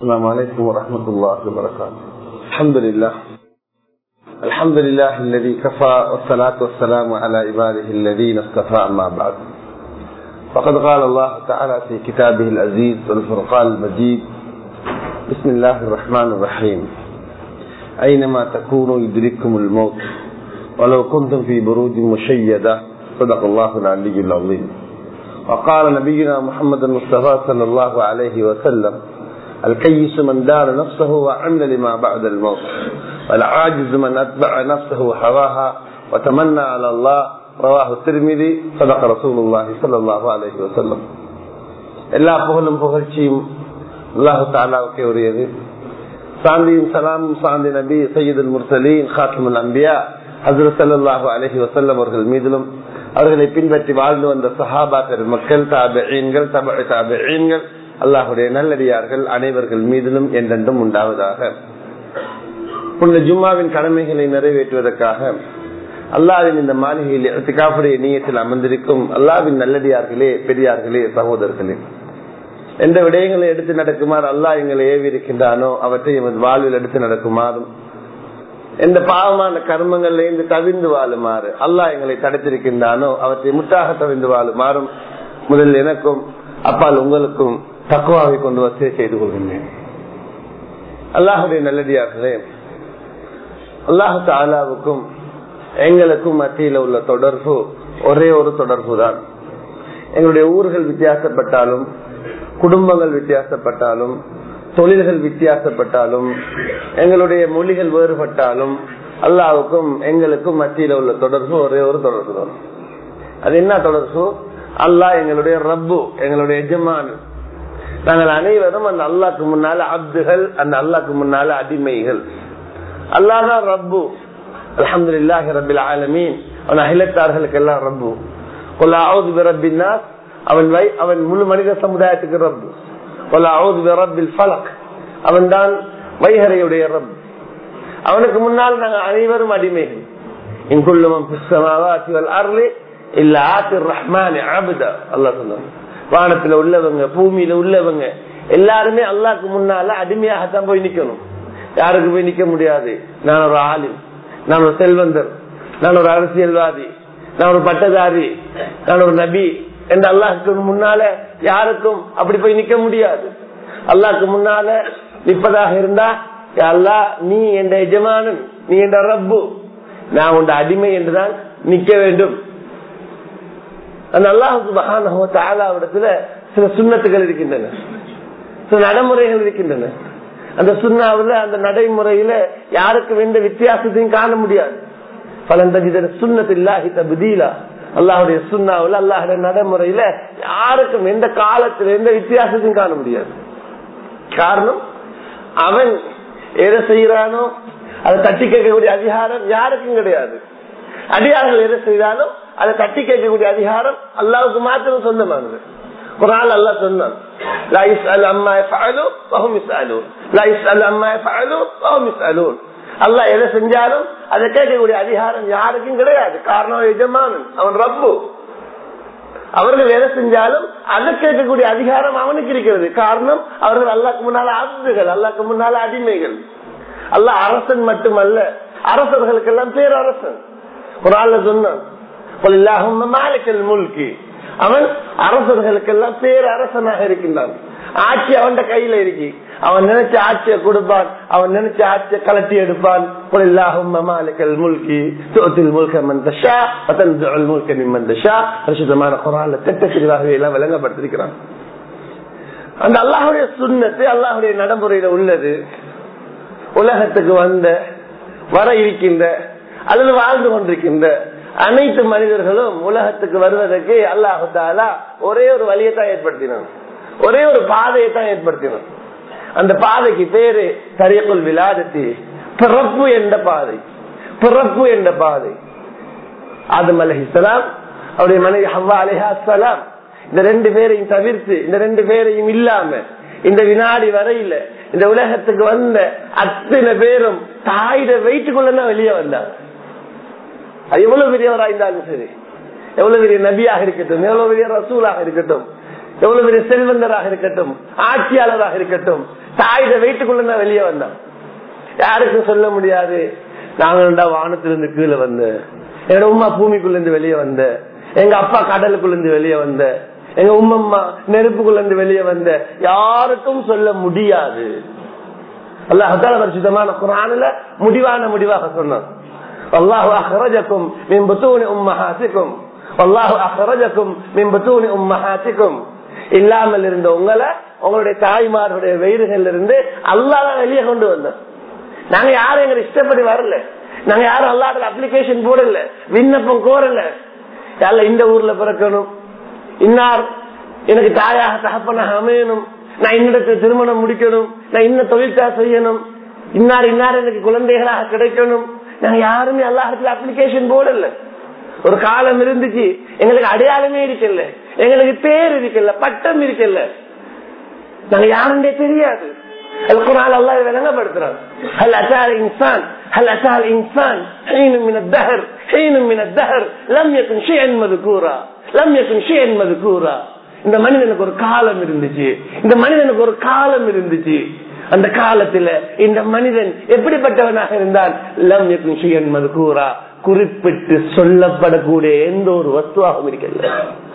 السلام عليكم ورحمة الله وبركاته الحمد لله الحمد لله الذي كفى والصلاة والسلام على عباده الذين اصطفى أما بعد فقد قال الله تعالى في كتابه العزيز والفرقان المجيد بسم الله الرحمن الرحيم أينما تكونوا يدرككم الموت ولو كنتم في بروج مشيدة صدق الله العلي العظيم وقال نبينا محمد المصطفى صلى الله عليه وسلم الكيس من دار نفسه وعمل لما بعد الموت والعاجز من أتبع نفسه هواها وتمنى على الله رواه الترمذي صدق رسول الله صلى الله عليه وسلم எல்லா புகழும் புகழ்ச்சியும் அல்லாஹு தாலாவுக்கே உரியது சாந்தியும் சலாமும் சாந்தி நபி சையீதுல் முர்சலீன் ஹாத்திமுல் அம்பியா ஹசரத் சல்லாஹு அலஹி வசல்லம் அவர்கள் மீதிலும் அவர்களை பின்பற்றி வாழ்ந்து வந்த சஹாபா பெருமக்கள் தாபீன்கள் தப தாபீன்கள் அல்லாஹுடைய நல்லடியார்கள் அனைவர்கள் மீதிலும் என்றென்றும் உண்டாவதாக புனித ஜும்மாவின் கடமைகளை நிறைவேற்றுவதற்காக அல்லாவின் இந்த மாளிகையில் திகாப்புடைய நீயத்தில் அமர்ந்திருக்கும் அல்லாவின் நல்லடியார்களே பெரியார்களே சகோதரர்களே எந்த விடயங்களை எடுத்து நடக்குமாறு அல்லாஹ் எங்களை ஏவி இருக்கின்றானோ அவற்றை எமது வாழ்வில் எடுத்து நடக்குமாறும் எந்த பாவமான கர்மங்கள்ல இருந்து தவிர்ந்து வாழுமாறு அல்லாஹ் எங்களை தடுத்திருக்கின்றானோ அவற்றை முற்றாக தவிர்ந்து வாழுமாறும் முதல் எனக்கும் அப்பால் உங்களுக்கும் தக்குவாவை கொண்டு வசதி செய்து கொள்கின்றேன் அல்லாஹுடைய நல்லடியார்களே அல்லாஹு தாலாவுக்கும் எங்களுக்கும் மத்தியில உள்ள தொடர்பு ஒரே ஒரு தொடர்பு தான் எங்களுடைய ஊர்கள் வித்தியாசப்பட்டாலும் குடும்பங்கள் வித்தியாசப்பட்டாலும் தொழில்கள் வித்தியாசப்பட்டாலும் எங்களுடைய மொழிகள் வேறுபட்டாலும் அல்லாவுக்கும் எங்களுக்கும் மத்தியில உள்ள தொடர்பு ஒரே ஒரு தொடர்பு தான் அது என்ன தொடர்பு அல்லாஹ் எங்களுடைய ரப்பு எங்களுடைய எஜமான் நாங்கள் அனைவரும் அந்த அல்லாக்கு முன்னால அப்துகள் அந்த அல்லாக்கு முன்னால அடிமைகள் அல்லாதான் ரப்பு அலமது இல்லாஹி ரபில் ஆலமீன் அவன் அகிலத்தார்களுக்கு எல்லாம் ரப்பு அவன் வை அவன் முழு மனித சமுதாயத்துக்கு ரப்பு அவன் தான் வைகரையுடைய ரப் அவனுக்கு முன்னால் நாங்கள் அனைவரும் அடிமைகள் இங்குள்ளுமம் அருளே இல்ல ஆத்திர் ரஹ்மான் ஆபுதா அல்லா சொன்னாங்க வானத்துல உள்ளவங்க பூமியில உள்ளவங்க எல்லாருமே அல்லாக்கு முன்னால அடிமையாகத்தான் போய் நிக்கணும் யாருக்கு போய் நிக்க முடியாது நான் ஒரு ஆலிம் நான் ஒரு செல்வந்தர் நான் ஒரு அரசியல்வாதி நான் ஒரு பட்டதாரி நான் ஒரு நபி என்று அல்லாஹுக்கு முன்னால யாருக்கும் அப்படி போய் நிக்க முடியாது அல்லாஹ்க்கு முன்னால நிற்பதாக இருந்தா அல்லா நீ என்ற எஜமானன் நீ என்ற ரப்பு நான் உண்ட அடிமை என்றுதான் நிக்க வேண்டும் அந்த அல்லாஹுக்கு மகானத்துல சில சுண்ணத்துகள் இருக்கின்றன சில நடைமுறைகள் இருக்கின்றன அந்த சுண்ணாவில் அந்த நடைமுறையில யாருக்கும் எந்த வித்தியாசத்தையும் காண முடியாது பலந்தகித சுண்ணத்தில்லாஹி தபுதீலா அல்லாஹுடைய சுண்ணாவில் அல்லாஹுடைய நடைமுறையில யாருக்கும் எந்த காலத்துல எந்த வித்தியாசத்தையும் காண முடியாது காரணம் அவன் எதை செய்யறானோ அதை தட்டி கேட்கக்கூடிய அதிகாரம் யாருக்கும் கிடையாது அடியார்கள் எதை செய்தாலும் அதை தட்டி கேட்கக்கூடிய அதிகாரம் அல்லாவுக்கு மாத்திரம் சொந்தமானது ஒரு ஆள் அல்லா சொன்னான் அல்லா எதை செஞ்சாலும் அதை கேட்கக்கூடிய அதிகாரம் யாருக்கும் கிடையாது காரணம் எஜமானன் அவன் ரப்பு அவர்கள் எதை செஞ்சாலும் அதை கேட்கக்கூடிய அதிகாரம் அவனுக்கு இருக்கிறது காரணம் அவர்கள் அல்லாக்கு முன்னால அப்துகள் அல்லாக்கு முன்னால அடிமைகள் அல்ல அரசன் மட்டுமல்ல அரசர்களுக்கெல்லாம் பேரரசன் ஒரு ஆள் சொன்னான் மூழ்கி அவன் அரசர்களுக்கெல்லாம் பேரரசனாக இருக்கின்றான் ஆட்சி அவன் கையில இருக்கு அவன் நினைச்ச ஆட்சியை கொடுப்பான் அவன் நினைச்ச ஆட்சியை கலட்டி எடுப்பான் எல்லாம் விளங்கப்படுத்திருக்கிறான் அந்த அல்லாஹுடைய சுண்ணத்து அல்லாஹுடைய நடைமுறையில உள்ளது உலகத்துக்கு வந்த வர இருக்கின்ற அல்லது வாழ்ந்து கொண்டிருக்கின்ற அனைத்து மனிதர்களும் உலகத்துக்கு வருவதற்கு அல்லாஹு தாலா ஒரே ஒரு வழியை தான் ஏற்படுத்தினான் ஒரே ஒரு பாதையை தான் ஏற்படுத்தினான் அந்த பாதைக்கு பேரு தரியக்குள் விழாதத்தி பிறப்பு என்ற பாதை பிறப்பு என்ற பாதை ஆதம் அலஹிசலாம் அவருடைய மனைவி ஹவ்வா அலிஹாசலாம் இந்த ரெண்டு பேரையும் தவிர்த்து இந்த ரெண்டு பேரையும் இல்லாம இந்த வினாடி வரையில இந்த உலகத்துக்கு வந்த அத்தனை பேரும் தாயிட வயிற்றுக்குள்ள வெளியே வந்தாங்க அது எவ்வளவு பெரியவராக இருந்தாலும் சரி எவ்வளவு பெரிய நபியாக இருக்கட்டும் எவ்வளவு பெரிய ரசூலாக இருக்கட்டும் எவ்வளவு பெரிய செல்வந்தராக இருக்கட்டும் ஆட்சியாளராக இருக்கட்டும் தாயிட வீட்டுக்குள்ள தான் வெளியே வந்தான் யாருக்கும் சொல்ல முடியாது நாங்க வானத்திலிருந்து கீழே வந்த எங்க உமா பூமிக்குள்ள இருந்து வெளியே வந்த எங்க அப்பா கடலுக்குள்ள இருந்து வெளியே வந்த எங்க உம்மம்மா நெருப்புக்குள்ள இருந்து வெளியே வந்த யாருக்கும் சொல்ல முடியாது அல்லாஹால பரிசுத்தமான குரானில முடிவான முடிவாக சொன்னான் அல்லாஹு அஹ்ரஜக்கும் மின் புத்தூனி உம்மஹாசிக்கும் அல்லாஹு அஹ்ரஜக்கும் மின் புத்தூனி உம்மஹாசிக்கும் இல்லாமல் இருந்த உங்களை உங்களுடைய தாய்மார்களுடைய வயிறுகள் இருந்து அல்லாஹ் வெளியே கொண்டு வந்தோம் நாங்க யாரும் எங்க இஷ்டப்படி வரல நாங்க யாரும் அல்லாத அப்ளிகேஷன் போடல விண்ணப்பம் கோரல யாரில் இந்த ஊர்ல பிறக்கணும் இன்னார் எனக்கு தாயாக தகப்பனாக அமையணும் நான் இன்னிடத்தில் திருமணம் முடிக்கணும் நான் இன்ன தொழிற்சா செய்யணும் இன்னார் இன்னார் எனக்கு குழந்தைகளாக கிடைக்கணும் நாங்க யாருமே அல்லாஹத்துல அப்ளிகேஷன் போடல ஒரு காலம் இருந்துச்சு எங்களுக்கு அடையாளமே இருக்கல எங்களுக்கு பேர் இருக்கல பட்டம் இருக்கல நாங்க யாருன்னே தெரியாது القرآن الله விளங்கப்படுத்துறான் هل أتى الإنسان هل أتى الإنسان حين من الدهر حين من الدهر لم يكن شيئا مذكورا لم يكن شيئا مذكورا இந்த மனிதனுக்கு ஒரு காலம் இருந்துச்சு இந்த மனிதனுக்கு ஒரு காலம் இருந்துச்சு அந்த காலத்துல இந்த மனிதன் எப்படிப்பட்டவனாக இருந்தான் லம் யகுன் ஷையன் மதுகூரா குறிப்பிட்டு சொல்லப்படக்கூடிய எந்த ஒரு வஸ்துவாகவும் இருக்கல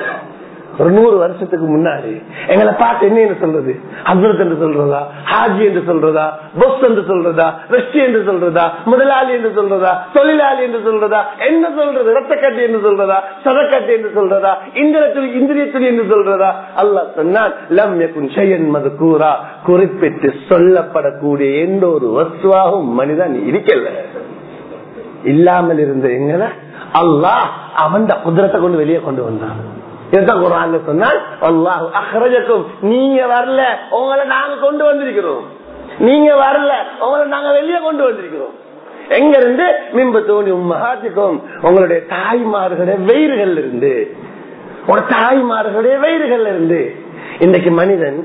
ஒரு நூறு வருஷத்துக்கு முன்னாடி எங்களை பார்த்து என்ன சொல்றது ஹசரத் என்று சொல்றதா ஹாஜி என்று சொல்றதா பொஸ் என்று சொல்றதா வெஸ்டி என்று சொல்றதா முதலாளி என்று சொல்றதா தொழிலாளி என்று சொல்றதா என்ன சொல்றது ரத்தக்கட்டி என்று சொல்றதா சதக்கட்டி என்று சொல்றதா இந்திர துளி இந்திரிய துளி என்று சொல்றதா அல்லாஹ் சொன்னான் லம் யகுன் ஷையன் மதுகூரா குறிப்பிட்டு சொல்லப்படக்கூடிய எந்த ஒரு வஸ்துவாகவும் மனிதன் இருக்கல இல்லாமல் இருந்த எங்களை அல்லாஹ் அவன் குதிரத்தை கொண்டு வெளியே கொண்டு வந்தான் இதுதான் குரான் சொன்னால் அல்லாஹ் அஹ்ரஜக்கும் நீங்க வரல உங்களை நாங்க கொண்டு வந்திருக்கிறோம் நீங்க வரல உங்களை நாங்க வெளியே கொண்டு வந்திருக்கிறோம் எங்க இருந்து மின்பு தோணி உம்மகாத்திக்கும் உங்களுடைய தாய்மார்களுடைய வயிறுகள் இருந்து உங்க தாய்மார்களுடைய வயிறுகள் இருந்து இன்றைக்கு மனிதன்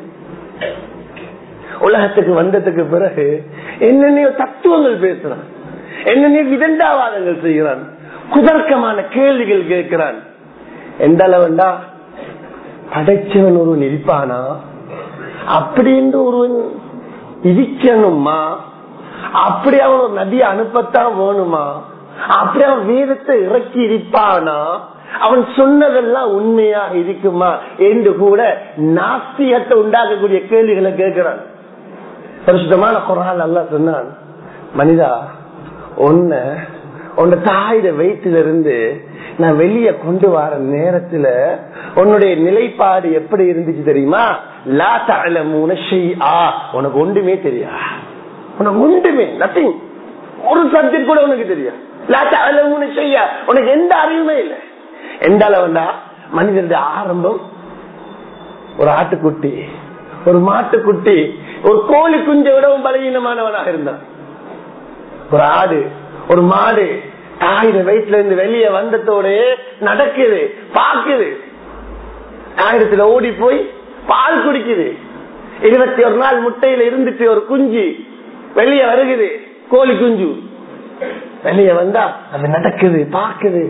உலகத்துக்கு வந்ததுக்கு பிறகு என்னென்ன தத்துவங்கள் பேசுறான் என்னென்ன விதண்டாவாதங்கள் செய்கிறான் குதர்க்கமான கேள்விகள் கேட்கிறான் எந்த அளவுண்டா படைச்சவன் ஒருவன் இருப்பானா அப்படின்னு ஒருவன் இருக்கணுமா அப்படி அவன் ஒரு நதியை அனுப்பத்தான் வேணுமா அப்படி அவன் வேதத்தை இறக்கி இருப்பானா அவன் சொன்னதெல்லாம் உண்மையாக இருக்குமா என்று கூட நாஸ்தியத்தை உண்டாக்கக்கூடிய கேள்விகளை கேட்கிறான் பரிசுத்தமான குரால் அல்ல சொன்னான் மனிதா ஒன்ன உன் தாயிட வயிற்றிலிருந்து நான் வெளியே கொண்டு வர நேரத்துல உன்னுடைய நிலைப்பாடு எப்படி இருந்துச்சு தெரியுமா லா தாழ மூணு உனக்கு ஒன்றுமே தெரியா உனக்கு ஒன்றுமே நத்திங் ஒரு சப்ஜெக்ட் கூட உனக்கு தெரியும் லா தாழ மூணு செய்யா உனக்கு எந்த அறிவுமே இல்லை எந்த அளவுண்டா மனிதனுடைய ஆரம்பம் ஒரு ஆட்டுக்குட்டி ஒரு மாட்டுக்குட்டி ஒரு கோழி குஞ்சை விடவும் பலவீனமானவனாக இருந்தான் ஒரு ஆடு ஒரு மாடு தாயிர வயிற்றுல இருந்து வெளியே வந்ததோட நடக்குது பாக்குது ஆயிரத்துல ஓடி போய் பால் குடிக்குது இருபத்தி ஒரு நாள் முட்டையில இருந்துட்டு ஒரு குஞ்சு வெளியே வருகுது கோழி குஞ்சு வெளியே வந்தா அது நடக்குது பாக்குது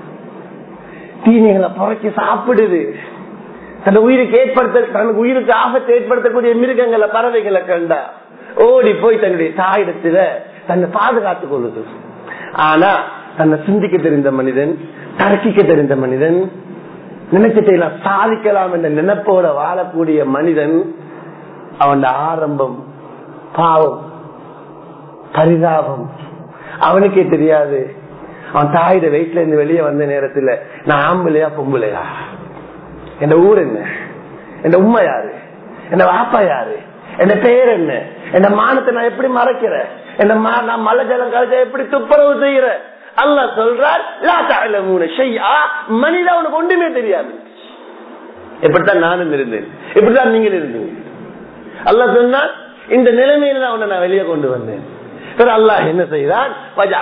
தீனிகளை புறக்கி சாப்பிடுது தன் உயிருக்கு ஏற்படுத்த தனக்கு உயிருக்கு ஆபத்தை ஏற்படுத்தக்கூடிய மிருகங்களை பறவைகளை கண்டா ஓடி போய் தன்னுடைய தாயிடத்துல தன்னை பாதுகாத்துக் கொள்ளுது ஆனா தன்னை சிந்திக்க தெரிந்த மனிதன் தரக்கிக்க தெரிந்த மனிதன் நினைச்சதை சாதிக்கலாம் என்ற நினைப்போட வாழக்கூடிய மனிதன் அவன் ஆரம்பம் பாவம் பரிதாபம் அவனுக்கே தெரியாது அவன் தாயிட வயிற்றுல இருந்து வெளியே வந்த நேரத்துல நான் ஆம்பளையா பொம்பளையா என் ஊர் என்ன என் உண்மை யாரு என் வாப்பா யாரு என் பேர் என்ன என் மானத்தை நான் எப்படி மறைக்கிறேன் என்ன நான் மலை ஜலம் கழிச்சா எப்படி துப்புரவு செய்யறேன் அல்ல சொல்றார் மனிதா உனக்கு ஒன்றுமே தெரியாது இப்படித்தான் நானும் இருந்தேன் இப்படித்தான் நீங்கள் இருந்தீங்க அல்ல சொன்னால் இந்த நிலைமையில தான் உன்னை நான் வெளியே கொண்டு வந்தேன் அல்லாஹ் என்ன செய்தான்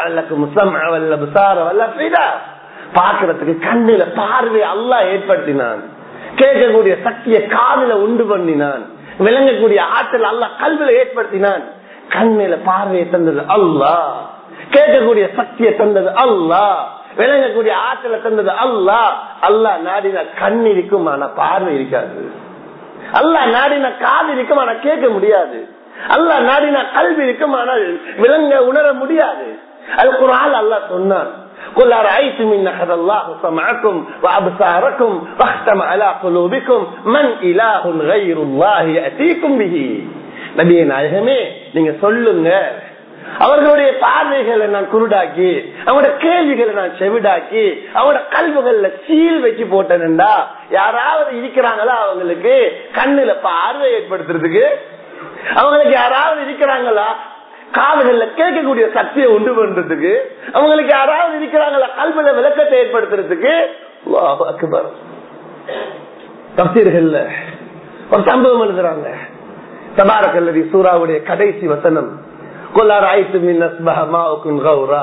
பாக்குறதுக்கு கண்ணுல பார்வை அல்லாஹ் ஏற்படுத்தினான் கேட்கக்கூடிய சக்தியை காதல உண்டு பண்ணினான் விளங்கக்கூடிய ஆற்றல் அல்லாஹ் கல்வில ஏற்படுத்தினான் கண்ணில பார்வையை தந்தது அல்லாஹ் கேட்கக்கூடிய சக்தியை தந்தது அல்லாஹ் விளங்கக்கூடிய ஆற்றலை தந்தது அல்லாஹ் அல்லாஹ் நாடினா கண் இருக்கும் ஆனா பார்வை இருக்காது அல்லா நாடின காது இருக்கும் ஆனா கேட்க முடியாது அல்லா நாடின கல்வி இருக்கும் ஆனால் விளங்க உணர முடியாது அது குரான் அல்லா சொன்னான் قل أرأيتم إن أخذ الله سمعكم وأبصاركم واختم على قلوبكم من إله غير الله يأتيكم به நபிய நாயகமே நீங்க சொல்லுங்க அவர்களுடைய பார்வைகளை நான் குருடாக்கி அவங்களோட கேள்விகளை நான் செவிடாக்கி அவங்களோட கல்விகள்ல சீல் வச்சு போட்டேன்டா யாராவது இருக்கிறாங்களா அவங்களுக்கு கண்ணுல பார்வை ஏற்படுத்துறதுக்கு அவங்களுக்கு யாராவது இருக்கிறாங்களா காதுகள்ல கேட்கக்கூடிய சக்தியை உண்டு பண்றதுக்கு அவங்களுக்கு யாராவது இருக்கிறாங்களா கல்வில விளக்கத்தை ஏற்படுத்துறதுக்கு அக்பர் தப்சீர்கள்ல ஒரு சம்பவம் எழுதுறாங்க தபாரக்கல்லதி சூறாவுடைய கடைசி வசனம் கொல்லார் ஆயிட்டு மின் அஸ்பஹமாவுக்கும் கௌரா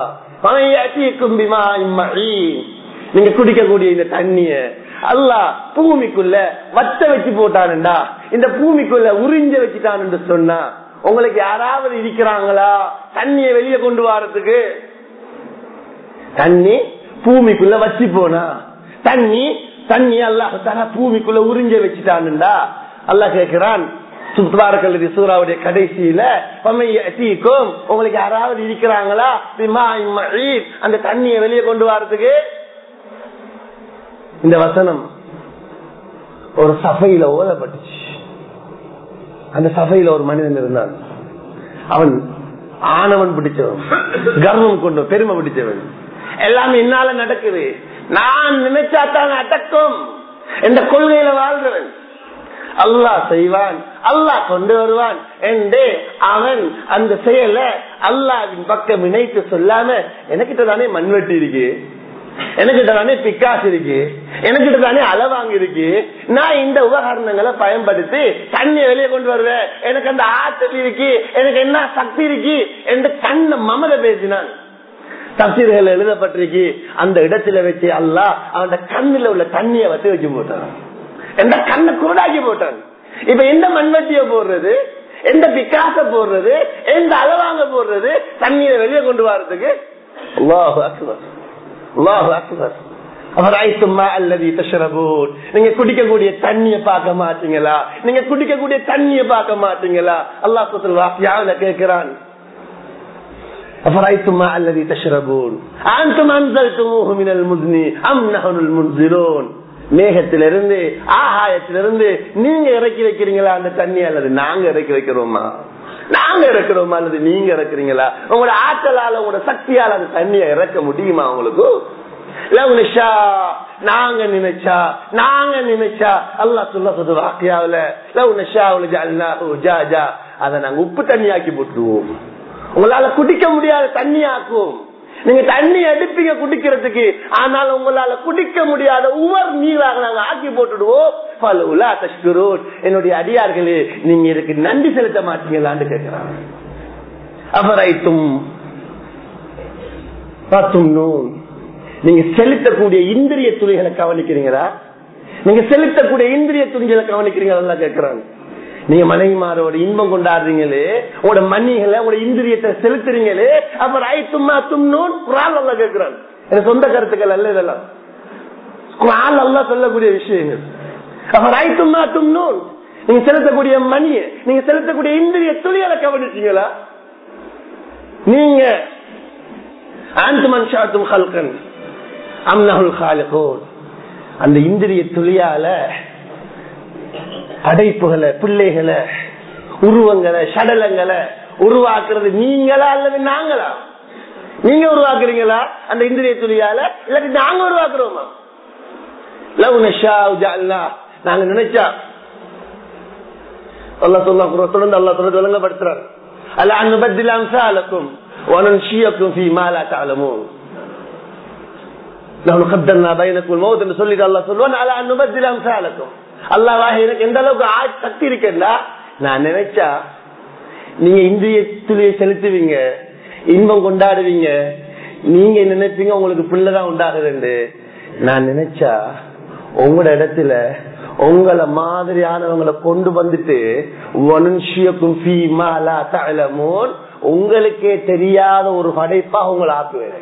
நீங்க குடிக்கக்கூடிய இந்த தண்ணிய அல்லா பூமிக்குள்ள வத்த வச்சு போட்டானுண்டா இந்த பூமிக்குள்ள உறிஞ்ச வச்சுட்டான்னு சொன்னா உங்களுக்கு யாராவது இருக்கிறாங்களா தண்ணிய வெளியே கொண்டு வரதுக்கு தண்ணி பூமிக்குள்ள வச்சு போனா தண்ணி தண்ணி அல்லாஹ் பூமிக்குள்ள உறிஞ்ச வச்சுட்டானுண்டா அல்லா கேட்கிறான் சுத்வாரக்கல்லதி சூறாவுடைய கடைசியில தீக்கும் உங்களுக்கு யாராவது இருக்கிறாங்களா அந்த தண்ணியை வெளியே கொண்டு வரதுக்கு இந்த வசனம் ஒரு சபையில ஓதப்பட்டுச்சு அந்த சபையில ஒரு மனிதன் இருந்தான் அவன் ஆணவன் பிடிச்சவன் கர்வம் கொண்டு பெருமை பிடிச்சவன் எல்லாமே என்னால நடக்குது நான் நினைச்சாத்தான் அடக்கும் என்ற கொள்கையில வாழ்றவன் அல்லாஹ் செய்வான் அல்லாஹ் கொண்டு வருவான் என்று அவன் அந்த செயல அல்லாவின் பக்கம் இணைத்து சொல்லாம எனக்கிட்ட தானே மண்வெட்டி இருக்கு எனக்கிட்ட தானே பிக்காஸ் இருக்கு எனக்கிட்ட தானே அளவாங்க இருக்கு நான் இந்த உபகரணங்களை பயன்படுத்தி தண்ணியை வெளியே கொண்டு வருவேன் எனக்கு அந்த ஆற்றல் இருக்கு எனக்கு என்ன சக்தி இருக்கு என்று கண்ண மமத பேசினான் தப்சீர்கள் எழுதப்பட்டிருக்கு அந்த இடத்துல வச்சு அல்லா அவன் கண்ணுல உள்ள தண்ணியை வச்சு வச்சு போட்டான் எந்த கண்ணை குருடாக்கி போட்டான் இப்ப எந்த மண்வெட்டிய போடுறது எந்த பிக்காச போடுறது எந்த அளவாங்க போடுறது தண்ணீரை வெளியே கொண்டு வர்றதுக்கு நீங்க குடிக்கக்கூடிய தண்ணிய பார்க்க மாட்டீங்களா நீங்க குடிக்கக்கூடிய தண்ணிய பார்க்க மாட்டீங்களா அல்லா சொல்ல கேட்கிறான் أفرأيتم ما الذي تشربون أنتم أنزلتموه من المزن أم نحن المنزلون மேகத்திலிருந்து ஆகாயத்திலிருந்து நீங்க இறக்கி வைக்கிறீங்களா அந்த தண்ணி அல்லது நாங்க இறக்கி வைக்கிறோமா நாங்க இறக்குறோமா அல்லது நீங்க இறக்குறீங்களா உங்களோட ஆற்றலால உங்களோட சக்தியால அந்த தண்ணியை இறக்க முடியுமா உங்களுக்கு நாங்க நினைச்சா நாங்க நினைச்சா அல்லா சொல்ல சொல்றது வாக்கியாவில லவ் நிஷா அதை நாங்க உப்பு தண்ணியாக்கி போட்டுருவோம் உங்களால குடிக்க முடியாத தண்ணியாக்கும் நீங்க தண்ணி எடுப்பீங்க குடிக்கிறதுக்கு ஆனால் உங்களால குடிக்க முடியாத உவர் நீராக நாங்க ஆக்கி போட்டுடுவோம் பல உலா தஷ்குரோன் என்னுடைய அடியார்களே நீங்க இதுக்கு நன்றி செலுத்த மாட்டீங்களான்னு கேட்கிறாங்க அபரைத்தும் பத்தும் நூல் நீங்க செலுத்தக்கூடிய இந்திரிய துளிகளை கவனிக்கிறீங்களா நீங்க செலுத்தக்கூடிய இந்திரிய துணிகளை கவனிக்கிறீங்களா கேட்கிறாங்க நீங்க மனைவிமாரோட இன்பம் கொண்டாடுறீங்களே உங்களோட மன்னிகளை உங்களோட இந்திரியத்தை செலுத்துறீங்களே அப்ப ராய் தும்மா தும்னூன் குரால் அல்ல கேட்கிறான் எனக்கு சொந்த கருத்துக்கள் அல்ல இதெல்லாம் குரால் அல்ல சொல்லக்கூடிய விஷயங்கள் அப்ப ராய் தும்மா தும்னூன் நீங்க செலுத்தக்கூடிய மணிய நீங்க செலுத்தக்கூடிய இந்திரிய துளிகளை கவனிச்சீங்களா நீங்க ஆந்து மன்ஷாத்தும் ஹல்கன் அம்னஹுல் ஹாலிகோன் அந்த இந்திரிய துளியால படைப்புகளை பிள்ளைகளை உருவங்களை சடலங்களை உருவாக்குறது நீங்களா அல்லது நாங்களா நீங்க உருவாக்குறீங்களா அந்த இந்திரிய துளியால இல்லாட்டி நாங்க உருவாக்குறோமா லவ் நஷா நாங்க நினைச்சா அல்லா சொல்ல தொடர்ந்து அல்லா தொடர்ந்து விளங்கப்படுத்துறாரு அல்ல அன்பத்தில் அம்சாலக்கும் وننشيكم فيما لا تعلمون لو قدرنا بينكم الموت என்று சொல்லி அல்லாஹ் சொல்வான் على ان نبدل امثالكم அல்லாஹ் எனக்கு எந்த அளவுக்கு சக்தி இருக்குன்னா நான் நினைச்சா நீங்க இந்திரியத்திலேயே செலுத்துவீங்க இன்பம் கொண்டாடுவீங்க நீங்க நினைப்பீங்க உங்களுக்கு பிள்ளைதான் உண்டாகுதுண்டு நான் நினைச்சா உங்களோட இடத்துல உங்களை மாதிரியானவங்களை கொண்டு வந்துட்டு உங்களுக்கே தெரியாத ஒரு படைப்பா உங்களை ஆக்குவேன்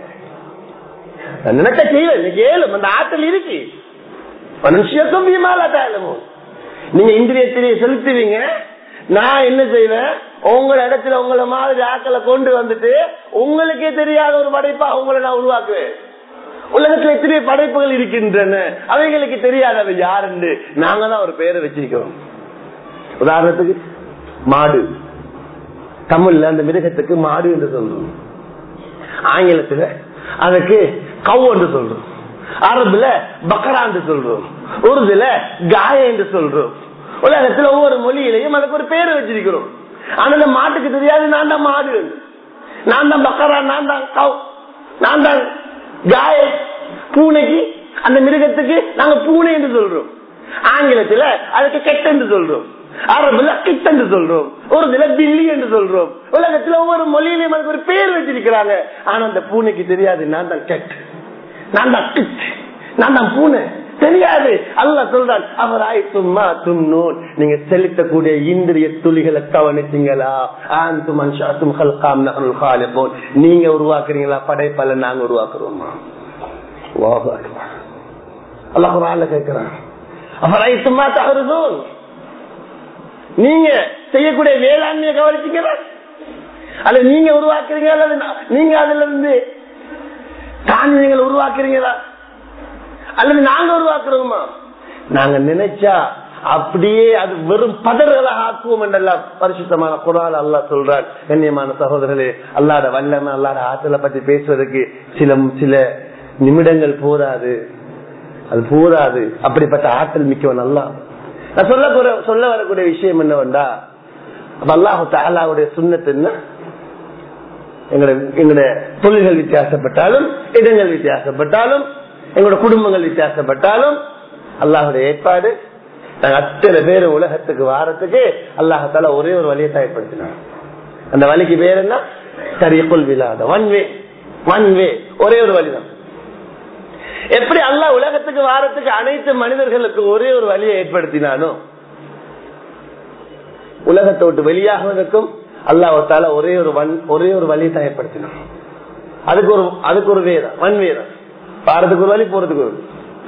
நினைச்ச செய்வேன் ஏழும் அந்த ஆற்றல் இருக்கு மனுஷியக்கும் பீமாலா தாயலமும் நீங்க இந்திரியத்திலேயே செலுத்துவீங்க நான் என்ன செய்வேன் உங்கள இடத்துல உங்களை மாதிரி ஆக்களை கொண்டு வந்துட்டு உங்களுக்கே தெரியாத ஒரு படைப்பா உங்களை நான் உருவாக்குவேன் உலகத்துல எத்தனை படைப்புகள் இருக்கின்றன அவைகளுக்கு தெரியாதவை யாருன்னு நாங்க தான் ஒரு பேரை வச்சிருக்கிறோம் உதாரணத்துக்கு மாடு தமிழ்ல அந்த மிருகத்துக்கு மாடு என்று சொல்றோம் ஆங்கிலத்துல அதுக்கு கவ் என்று சொல்றோம் அரபுல பக்கரா என்று சொல்றோம் உருதுல காய என்று சொல்றோம் உலகத்துல ஒவ்வொரு மொழியிலையும் அதுக்கு ஒரு பேரை வச்சிருக்கிறோம் ஆனா இந்த மாட்டுக்கு தெரியாது நான் தான் மாடு நான் தான் பக்கரா நான் தான் கவ் நான் தான் காய பூனைக்கு அந்த மிருகத்துக்கு நாங்க பூனை என்று சொல்றோம் ஆங்கிலத்துல அதுக்கு கெட்ட என்று சொல்றோம் அரபுல கிட் என்று சொல்றோம் ஒரு சில பில்லி என்று சொல்றோம் உலகத்துல ஒவ்வொரு மொழியிலையும் அதுக்கு ஒரு பேர் வச்சிருக்கிறாங்க ஆனா அந்த பூனைக்கு தெரியாது நான் தான் கெட் நான் தான் கிட் நான் தான் பூனை தெரியாது அல்ல சொல்றான் அவர் ஆயிட்டுமா தும்னோன் நீங்க செலுத்தக்கூடிய இந்திரிய துளிகளை கவனிச்சீங்களா ஆந்து மனுஷாத்தும் ஹல்காம் நகருல் காலிபோன் நீங்க உருவாக்குறீங்களா படைப்பல நாங்க உருவாக்குறோமா அல்லாஹ் ஒரு ஆள கேட்கிறான் அவர் ஆயிட்டுமா தகருதோன் நீங்க செய்யக்கூடிய வேளாண்மையை கவனிச்சீங்களா அல்லது நீங்க உருவாக்குறீங்க அல்லது நீங்க அதுல இருந்து தானியங்களை உருவாக்குறீங்களா அல்லது நாங்க உருவாக்குறோமா நாங்க நினைச்சா அப்படியே அது வெறும் பதறுகளாக ஆக்குவோம் என்றெல்லாம் பரிசுத்தமான குரால் அல்லா சொல்றான் கண்ணியமான சகோதரர்களே அல்லாட வல்லம அல்லாட ஆற்றலை பத்தி பேசுவதற்கு சில சில நிமிடங்கள் போதாது அது போதாது அப்படிப்பட்ட ஆற்றல் மிக்கவன் அல்லா நான் சொல்ல சொல்ல வரக்கூடிய விஷயம் என்னவென்றா அல்லாஹு தாலாவுடைய சுண்ணத்து என்ன எங்களுடைய தொழில்கள் வித்தியாசப்பட்டாலும் இடங்கள் வித்தியாசப்பட்டாலும் எங்களோட குடும்பங்கள் வித்தியாசப்பட்டாலும் அல்லாஹுடைய ஏற்பாடு நாங்க அத்தனை பேர் உலகத்துக்கு வாரத்துக்கு அல்லாஹால ஒரே ஒரு வழியை தயப்படுத்தினாங்க அந்த வழிக்கு பேர் என்ன சரியக்குள் விழாத ஒன் வே ஒன் வே ஒரே ஒரு வழிதான் எப்படி அல்லா உலகத்துக்கு வாரத்துக்கு அனைத்து மனிதர்களுக்கு ஒரே ஒரு வழியை ஏற்படுத்தினானோ உலகத்தை விட்டு வெளியாகுவதற்கும் அல்லாஹால ஒரே ஒரு ஒரே ஒரு வழியை தயப்படுத்தினான் அதுக்கு ஒரு அதுக்கு ஒரு வேதம் வன் வேதம் பாரத்துக்கு ஒரு வழி போறதுக்கு ஒரு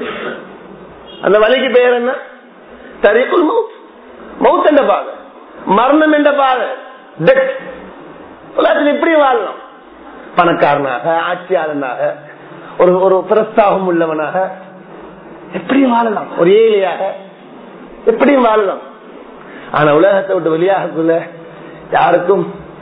அந்த வழிக்கு பெயர் என்ன தரிக்குள் மவுத் மவுத் என்ற பாதை மரணம் என்ற பாதை டெத் உலகத்தில் இப்படி வாழலாம் பணக்காரனாக ஆட்சியாளனாக ஒரு ஒரு பிரஸ்தாகம் உள்ளவனாக எப்படியும் வாழலாம் ஒரு ஏழையாக எப்படியும் வாழலாம் ஆனா உலகத்தை விட்டு வெளியாகக்குள்ள யாருக்கும்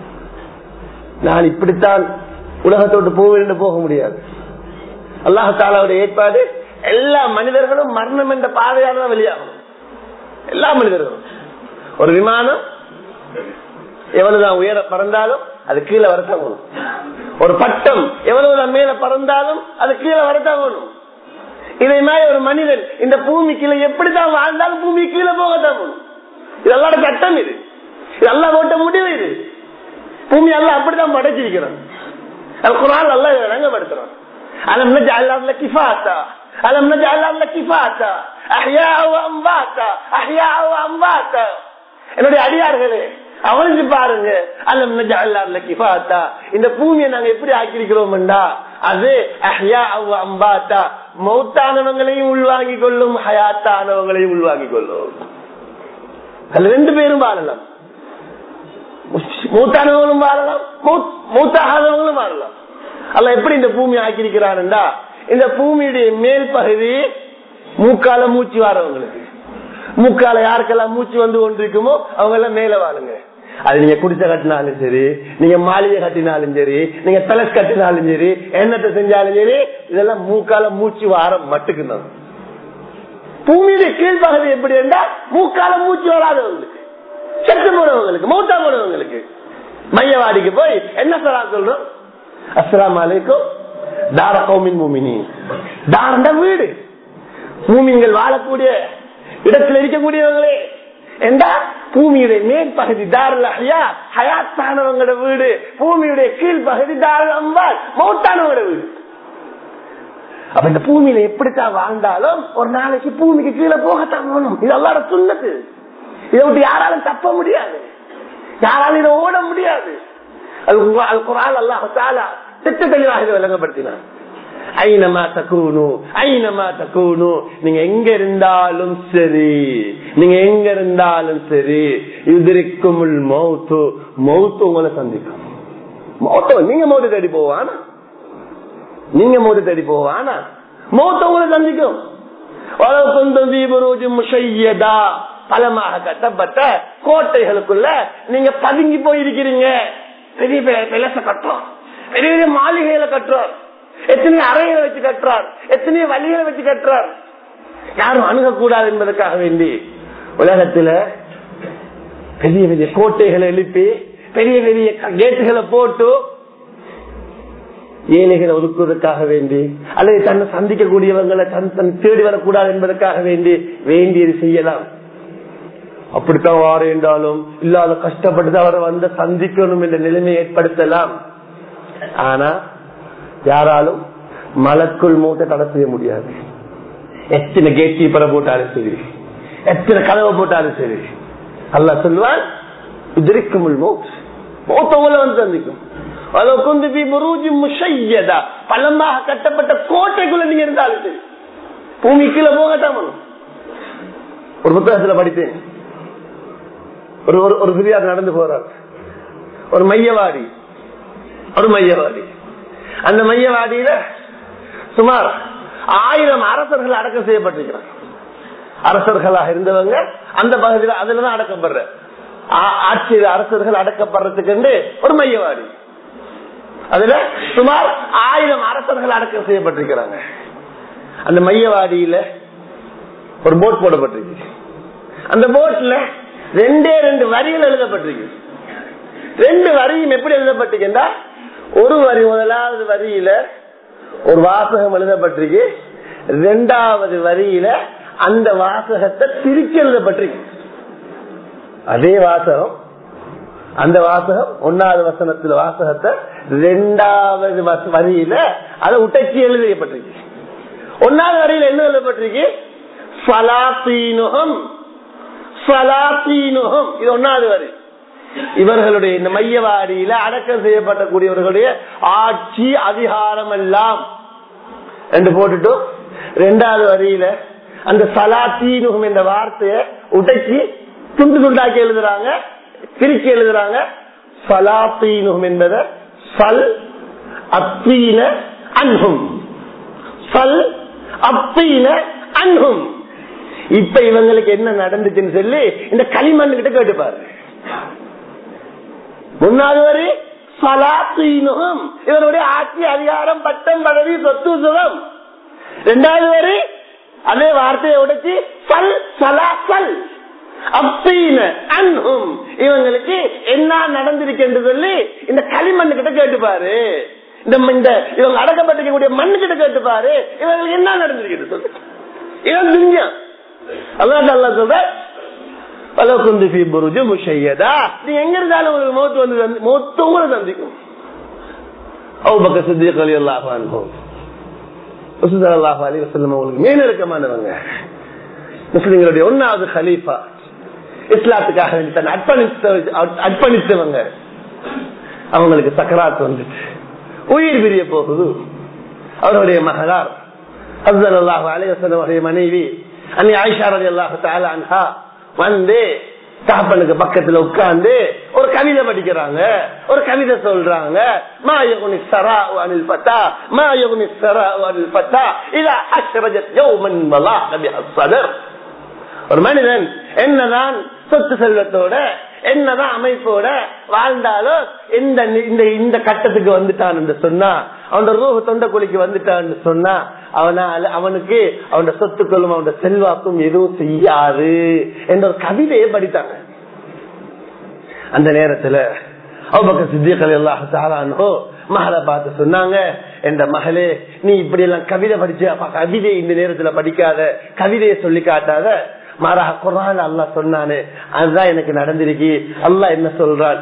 நான் இப்படித்தான் உலகத்தை விட்டு போவேன் போக முடியாது அல்லாஹாலாவுடைய ஏற்பாடு எல்லா மனிதர்களும் மரணம் என்ற பாதையால் தான் வெளியாகணும் எல்லா மனிதர்களும் ஒரு விமானம் எவ்வளவுதான் உயர பறந்தாலும் அது கீழே வரத்தான் வரும் ஒரு பட்டம் எவ்வளவுதான் மேல பறந்தாலும் அது கீழே வரத்தான் வரும் இதை மாதிரி ஒரு மனிதன் இந்த பூமி கீழே எப்படிதான் வாழ்ந்தாலும் பூமி கீழே போகத்தான் வரும் இதெல்லாம் சட்டம் இது இதெல்லாம் போட்ட முடிவு இது பூமி எல்லாம் அப்படிதான் படைச்சிருக்கிறோம் குரான் நல்லா இதை ரங்கப்படுத்துறோம் ألم نجعل الأرض كفاتا ألم نجعل الأرض كفاتا أحياء وأمواتا أحياء وأمواتا என்னுடைய அடியார்களே அவனுக்கு பாருங்க அலம் நஜஅல்ல கிஃபாத்தா இந்த பூமியை நாங்க எப்படி ஆக்கியிருக்கிறோம்டா அது அஹ்யா அவ் அம்பாத்தா மௌத்தானவங்களையும் உள்வாங்கிக் கொள்ளும் ஹயாத்தானவங்களையும் உள்வாங்கிக் கொள்ளும் அதுல ரெண்டு பேரும் வாழலாம் மூத்தானவங்களும் வாழலாம் மூத்தாகாதவங்களும் வாழலாம் அல்ல எப்படி இந்த பூமி ஆக்கியிருக்கிறான்டா இந்த பூமியுடைய மேல் பகுதி மூக்கால மூச்சு வாரவங்களுக்கு மூக்கால யாருக்கெல்லாம் மூச்சு வந்து கொண்டிருக்குமோ அவங்க எல்லாம் மேல வாழுங்க அது நீங்க குடிச்ச கட்டினாலும் சரி நீங்க மாளிகை கட்டினாலும் சரி நீங்க தலஸ் கட்டினாலும் சரி எண்ணத்தை செஞ்சாலும் சரி இதெல்லாம் மூக்கால மூச்சு வாரம் மட்டுக்குதான் பூமியுடைய கீழ்ப்பகுதி எப்படி இருந்தா மூக்கால மூச்சு வராதவங்களுக்கு செத்து போனவங்களுக்கு மூத்தா போனவங்களுக்கு மையவாடிக்கு போய் என்ன சொல்ல சொல்றோம் அஸ்லாம் அலைக்கும் தார கௌமின் மூமினி தாரண்ட வீடு மூமின்கள் வாழக்கூடிய இடத்தில் இருக்கக்கூடியவங்களே என்றா பூமியுடைய மேற்பகுதி தாரல் ஹயா ஹயாத்தானவங்களோட வீடு பூமியுடைய கீழ்பகுதி தாரல் அம்பாள் மௌத்தானவங்களோட வீடு அப்ப இந்த பூமியில எப்படித்தான் வாழ்ந்தாலும் ஒரு நாளைக்கு பூமிக்கு கீழே போகத்தான் போகணும் இது எல்லார சுண்ணத்து இதை விட்டு யாராலும் தப்ப முடியாது யாராலும் இதை ஓட முடியாது அது குரால் அல்லாஹால திட்ட தெளிவாக இதை விளங்கப்படுத்தினான் ஐனமா தக்கூனு ஐனமா தக்கூனு நீங்க எங்க இருந்தாலும் சரி நீங்க எங்க இருந்தாலும் சரி இதுக்கும் மௌத்து மௌத்து உங்களை சந்திக்கும் மௌத்த நீங்க மௌத்த தேடி போவானா நீங்க மௌத்த தேடி போவானா மௌத்த உங்களை சந்திக்கும் பலமாக கட்டப்பட்ட கோட்டைகளுக்குள்ள நீங்க பதுங்கி போயிருக்கிறீங்க பெரிய பெலச கட்டுறோம் பெரிய பெரிய மாளிகைகளை கட்டுறோம் எத்தனை அறைகளை வச்சு கட்டுறார் எத்தனை வழிகளை வச்சு கட்டுறார் யாரும் அணுகக்கூடாது என்பதற்காக வேண்டி உலகத்துல பெரிய பெரிய கோட்டைகளை எழுப்பி பெரிய பெரிய கேட்டுகளை போட்டு ஏழைகளை ஒதுக்குவதற்காக வேண்டி அல்லது தன்னை சந்திக்கக்கூடியவங்களை தன் தன் தேடி வரக்கூடாது என்பதற்காக வேண்டி வேண்டியது செய்யலாம் அப்படித்தான் வார என்றாலும் இல்லாத கஷ்டப்பட்டு அவரை வந்து சந்திக்கணும் என்ற நிலைமை ஏற்படுத்தலாம் ஆனா யாராலும் மலக்குள் மூட்டை தடை செய்ய முடியாது எத்தனை கேட் கீப்பரை போட்டாலும் சரி எத்தனை கதவை போட்டாலும் சரி அல்ல சொல்லுவான் இதற்கும் மூத்தவங்களை வந்து சந்திக்கும் பள்ளமாக கட்டப்பட்ட கோட்டைக்குள்ள நீங்க இருந்தாலும் சரி பூமி கீழே போகட்டாம ஒரு புத்தகத்துல படித்தேன் ஒரு ஒரு பெரியார் நடந்து போறார் ஒரு மையவாடி ஒரு மையவாடி அந்த மையவாடியில சுமார் ஆயிரம் அரசர்கள் அடக்கம் செய்யப்பட்டிருக்கிறார் அரசர்களாக இருந்தவங்க அந்த பகுதியில் அதுலதான் அடக்கப்படுற ஆட்சி அரசர்கள் அடக்கப்படுறதுக்கு ஒரு மையவாடி அதுல சுமார் ஆயிரம் அரசர்கள் அடக்கம் செய்யப்பட்டிருக்கிறாங்க அந்த மையவாடியில ஒரு போட் போடப்பட்டிருக்கு அந்த போட்ல ரெண்டே ரெண்டு வரிகள் எழுதப்பட்டிருக்கு ரெண்டு வரியும் எப்படி எழுதப்பட்டிருக்கா ஒரு வரி முதலாவது வரியில ஒரு வாசகம் எழுதப்பட்டிருக்கு ரெண்டாவது வரியில அந்த வாசகத்தை திருச்சி எழுதப்பட்டிருக்கு அதே வாசகம் அந்த வாசகம் ஒன்னாவது வசனத்துல வாசகத்தை ரெண்டாவது வரியில அதை உட்டச்சி எழுதப்பட்டிருக்கு ஒன்னாவது வரியில என்ன எழுதப்பட்டிருக்கு சலாத்தீனுகம் சலாத்தீனுகம் இது ஒன்னாவது வரி இவர்களுடைய இந்த மையவாடியில அடக்கம் செய்யப்பட்டக்கூடியவர்களுடைய ஆட்சி அதிகாரம் எல்லாம் என்று போட்டுட்டு ரெண்டாவது வரியில அந்த சலாத்தீனுகம் என்ற வார்த்தையை உடைச்சி துண்டு துண்டாக்கி எழுதுறாங்க பிரிச்சு எழுதுறாங்க சலாத்தீனுகம் என்பதை சல் அத்தீன அன்ஹும் சல் அத்தீன அன்ஹும் இப்ப இவங்களுக்கு என்ன நடந்துச்சுன்னு சொல்லி இந்த களிமண் கிட்ட கேட்டுப்பாரு முன்னாவது வரி சலாத்தீனுகம் இவருடைய ஆட்சி அதிகாரம் பட்டம் பதவி சொத்து சுகம் இரண்டாவது வரி அதே வார்த்தையை உடைச்சு சல் சலா சல் அப்பீன அன்ஹும் இவங்களுக்கு என்ன நடந்திருக்கு என்று சொல்லி இந்த களிமண் கிட்ட கேட்டுப்பாரு இந்த இந்த இவங்க அடக்கப்பட்டிருக்கக்கூடிய மண்ணு கிட்ட கேட்டுப்பாரு இவங்களுக்கு என்ன நடந்திருக்கு சொல்லு இவன் துன்யா அல்லாஹ் அல்லாஹ் சொல்ற பல குந்து பி புருஜு முஷையதா நீ எங்க இருந்தாலும் உங்களுக்கு மௌத்து வந்து மௌத்து உங்களை சந்திக்கும் அவு பக்க சித்திக் அலி அல்லாஹ் அனுபவம் அல்லாஹ் அலி வசல்லம் அவங்களுக்கு மேலிறக்கமானவங்க முஸ்லிம்களுடைய ஒன்னாவது ஹலீஃபா இஸ்லாத்துக்காக வேண்டி தன்னை அர்ப்பணித்த அர்ப்பணித்தவங்க அவங்களுக்கு சக்கராத்து வந்துச்சு உயிர் பிரிய போகுது அவருடைய மகளார் அப்தல் அல்லாஹ் அலைவசனுடைய மனைவி அன்னி ஆயிஷா ரதி அல்லாஹு தாலா அன்ஹா வந்து தகப்பனுக்கு பக்கத்துல உட்கார்ந்து ஒரு கவிதை படிக்கிறாங்க ஒரு கவிதை சொல்றாங்க மாயகுனி சரா அனில் பத்தா மாயகுனி சரா அனில் பத்தா இதா அஷ்ரஜத் யௌமன் வலா நபி அஸ்ஸதர் ஒரு மனிதன் என்னதான் சொத்து செல்வத்தோட என்னதான் அமைப்போட வாழ்ந்தாலும் இந்த இந்த இந்த கட்டத்துக்கு வந்துட்டான் என்று சொன்னா அவன் ரூஹ தொண்ட குழிக்கு வந்துட்டான் சொன்னா அவனால அவனுக்கு அவன் சொத்துக்களும் அவன் செல்வாக்கும் எதுவும் செய்யாது என்ற ஒரு கவிதையை படித்தாங்க அந்த நேரத்துல அவபக்க சித்திகள் எல்லாத்தாரானோ மகளை பார்த்து சொன்னாங்க என்ற மகளே நீ இப்படி எல்லாம் கவிதை படிச்சு அப்ப கவிதை இந்த நேரத்துல படிக்காத கவிதையை சொல்லி காட்டாத மாறாக குரான் அல்லா சொன்னானே அதுதான் எனக்கு நடந்திருக்கு அல்லா என்ன சொல்றான்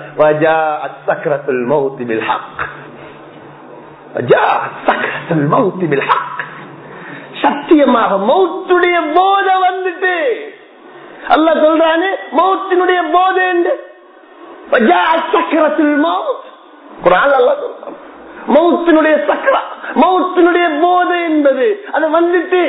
சத்தியமாக மௌத்துடைய போத வந்துட்டு அல்ல சொல்றானே மௌத்தினுடைய போத என்று சக்கரத்தில் மௌத் குரான் அல்லா சொல்றான் மௌத்தினுடைய சக்கரா மௌத்தினுடைய போதை என்பது அது வந்துட்டு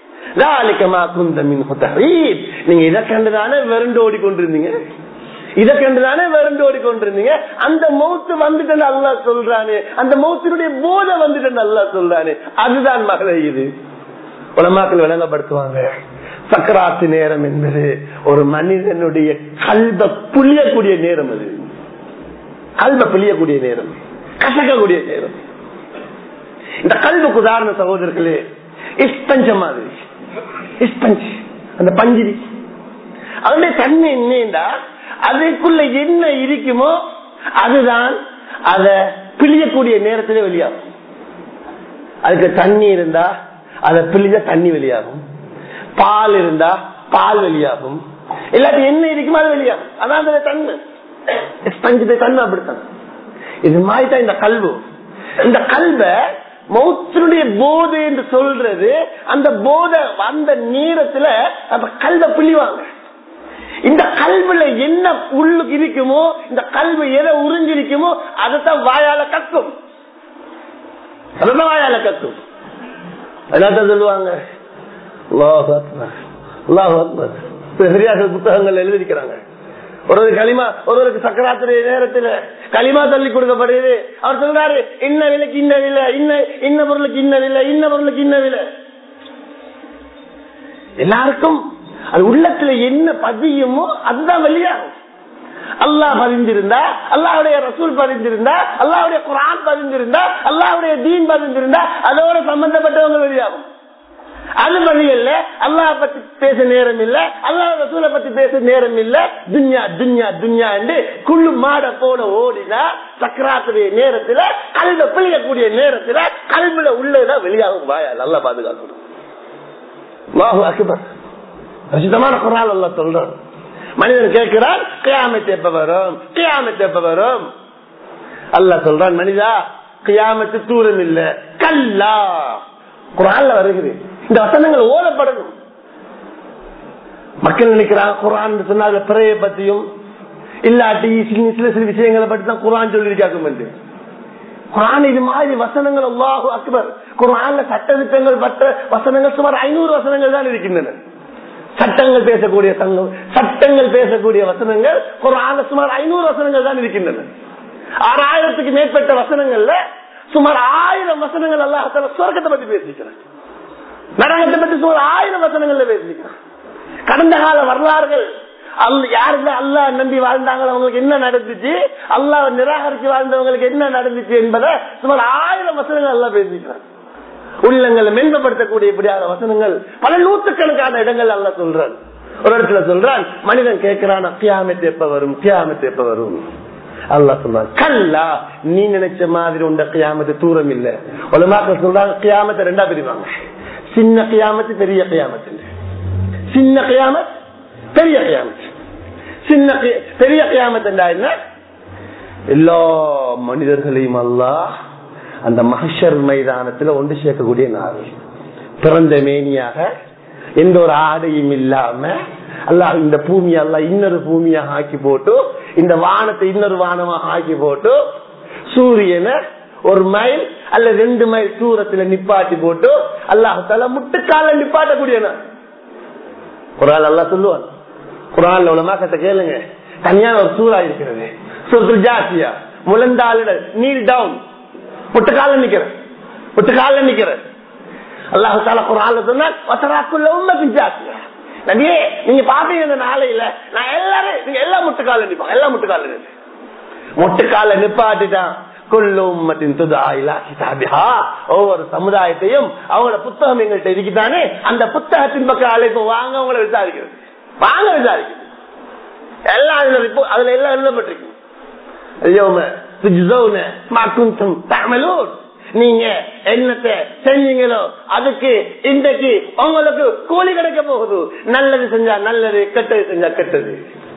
நீங்க இதை கண்டுதானே வெறுண்டு ஓடிக்கொண்டிருந்தீங்க இதை கண்டுதானே வெறுண்டு ஓடிக்கொண்டிருந்தீங்க அந்த மௌத்து வந்துட்டு அல்லா சொல்றானே அந்த மௌத்தினுடைய போதை வந்துட்டு அல்லா சொல்றானே அதுதான் மகளே இது உலமாக்கள் விளங்கப்படுத்துவாங்க சக்கராத்து நேரம் என்பது ஒரு மனிதனுடைய கல்வ புளியக்கூடிய நேரம் அது கல்வ புளியக்கூடிய நேரம் கசக்கக்கூடிய நேரம் இந்த கல்வுக்கு உதாரண சகோதரர்களே இஸ்பஞ்ச மாதிரி இஸ்பஞ்ச் அந்த பஞ்சிரி அதனுடைய தன்மை என்னண்டா அதுக்குள்ள என்ன இருக்குமோ அதுதான் அத பிழியக்கூடிய நேரத்திலே வெளியாகும் அதுக்கு தண்ணி இருந்தா அதை பிழிஞ்ச தண்ணி வெளியாகும் பால் இருந்தா பால் வெளியாகும் இல்லாட்டி என்ன இருக்குமோ அது வெளியாகும் அதான் அந்த தன்மை ஸ்பஞ்சுடைய தன்மை அப்படித்தான் இது மாதிரி தான் இந்த கல்வு இந்த கல்வை மௌத்தினுடைய போதை என்று சொல்றது அந்த போதை அந்த நேரத்துல அந்த கல்வை பிழிவாங்க இந்த கல்வில என்ன உள்ளுக்கு இருக்குமோ இந்த கல்வி எதை உறிஞ்சிருக்குமோ அதைத்தான் வாயால கத்தும் அதான் வாயால கத்தும் அதான் சொல்லுவாங்க பெரியார்கள் புத்தகங்கள் எழுதிருக்கிறாங்க ஒரு களிமா ஒருவருக்கு சக்கராத்துடைய நேரத்தில் களிமா தள்ளி கொடுக்கப்படுது அவர் சொல்றாரு இன்ன விலைக்கு இன்ன விலை இன்ன இன்ன பொருளுக்கு இன்ன விலை இன்ன பொருளுக்கு இன்ன விலை எல்லாருக்கும் அது உள்ளத்துல என்ன பதியுமோ அதுதான் வெளியாகும் அல்லாஹ் பதிந்திருந்தா அல்லாவுடைய ரசூல் பதிந்திருந்தா அல்லாவுடைய குரான் பதிந்திருந்தா அல்லாவுடைய தீன் பதிந்திருந்தா அதோட சம்பந்தப்பட்டவங்க வெளியாகும் அது வழியல்ல அல்லாஹ் பத்தி பேச நேரம் இல்ல அல்லாஹ் ரசூலை பத்தி பேச நேரம் இல்ல துன்யா துன்யா துன்யா என்று குள்ளு மாட போல ஓடினா சக்கராத்துடைய நேரத்துல கல்வ பிழியக்கூடிய நேரத்துல கல்வில உள்ளதான் வெளியாகும் வாயா நல்லா பாதுகாக்கணும் மாஹு அக்பர் ரசிதமான குரால் அல்ல சொல்றான் மனிதன் கேட்கிறான் கியாமத்து எப்ப வரும் கியாமத்து எப்ப வரும் அல்ல சொல்றான் மனிதா கியாமத்து தூரம் இல்ல கல்லா குரான்ல வருகிறது இந்த வசனங்கள் ஓதப்படணும் மக்கள் நினைக்கிறான் குரான் சொன்ன பிறையை பத்தியும் இல்லாட்டி சில சில விஷயங்களை பற்றி தான் குரான் சொல்லியிருக்காக்கும் என்று குரான் இது மாதிரி வசனங்கள் அல்லாஹு அக்பர் குரான்ல சட்ட திட்டங்கள் மற்ற வசனங்கள் சுமார் ஐநூறு வசனங்கள் தான் இருக்கின்றன சட்டங்கள் பேசக்கூடிய சங்கம் சட்டங்கள் பேசக்கூடிய வசனங்கள் குரான்ல சுமார் ஐநூறு வசனங்கள் தான் இருக்கின்றன ஆறாயிரத்துக்கு மேற்பட்ட வசனங்கள்ல சுமார் ஆயிரம் வசனங்கள் அல்லாஹால சொர்க்கத்தை பத்தி பேசிக்கிறான் நரகத்தை பத்தி சுமார் ஆயிரம் வசனங்கள்ல பேசிக்கிறான் கடந்த கால வரலாறுகள் யாருக்கு அல்லா நம்பி வாழ்ந்தாங்களோ அவங்களுக்கு என்ன நடந்துச்சு அல்லாஹ் நிராகரிச்சு வாழ்ந்தவங்களுக்கு என்ன நடந்துச்சு என்பதை சுமார் ஆயிரம் வசனங்கள் எல்லாம் பேசிக்கிறான் உள்ளங்களை மென்படுத்தக்கூடிய இப்படியான வசனங்கள் பல நூற்றுக்கணக்கான இடங்கள் அல்ல சொல்றான் ஒரு இடத்துல சொல்றான் மனிதன் கேட்கிறான் கியாமத்து எப்ப வரும் கியாமத்து எப்ப வரும் அல்லா சொல்றான் கல்லா நீ நினைச்ச மாதிரி உண்ட கியாமத்து தூரம் இல்ல உலமாக்கள் சொல்றாங்க கியாமத்தை ரெண்டா பிரிவாங்க சின்ன கியாமத்து பெரிய கியாமத்து சின்ன கியாமத் பெரிய கியாமத் சின்ன பெரிய கியாமத் என்ன எல்லா மனிதர்களையும் அல்லா அந்த மகஷர் மைதானத்துல ஒன்று சேர்க்கக்கூடிய நாள் பிறந்த மேனியாக எந்த ஒரு ஆடையும் இல்லாம அல்லாஹ் இந்த பூமி எல்லாம் இன்னொரு பூமியாக ஆக்கி போட்டு இந்த வானத்தை இன்னொரு வானமாக ஆக்கி போட்டு சூரியனை ஒரு மைல் அல்ல ரெண்டு மைல் தூரத்துல நிப்பாட்டி போட்டு அல்லாஹால முட்டுக்கால நிப்பாட்டக்கூடிய நாள் குரால் அல்லா சொல்லுவான் குரான் உலமாக்கத்தை கேளுங்க தனியான ஒரு சூறா இருக்கிறது சுருத்து ஜாசியா முழந்தாளுட நீல் டவுன் முட்டுக்கால நிக்கிற முட்டுக்கால நிக்கிற அல்லாஹு தாலா குரான் சொன்னால் வசராக்குள்ள உண்மை ஜாசியா நபியே நீங்க பாப்பீங்க இந்த நாளையில நான் எல்லாரும் நீங்க எல்லா முட்டுக்கால நிப்பாங்க எல்லா முட்டுக்கால நின்று முட்டுக்கால நிப்பாட்டிட்டான் ஒவ்வொரு சமுதாயத்தையும் அவங்களோட புத்தகம் எங்கள்கிட்ட இருக்குதானே அந்த புத்தகத்தின் பக்கம் அழைப்பு வாங்க அவங்கள விசாரிக்கிறது வாங்க விசாரிக்கிறது எல்லாம் அதுல அதுல எல்லாம் எழுதப்பட்டிருக்கு நீங்க என்னத்தை செஞ்சீங்களோ அதுக்கு இன்றைக்கு உங்களுக்கு கூலி கிடைக்க போகுது நல்லது செஞ்சா நல்லது கெட்டது செஞ்சா கெட்டது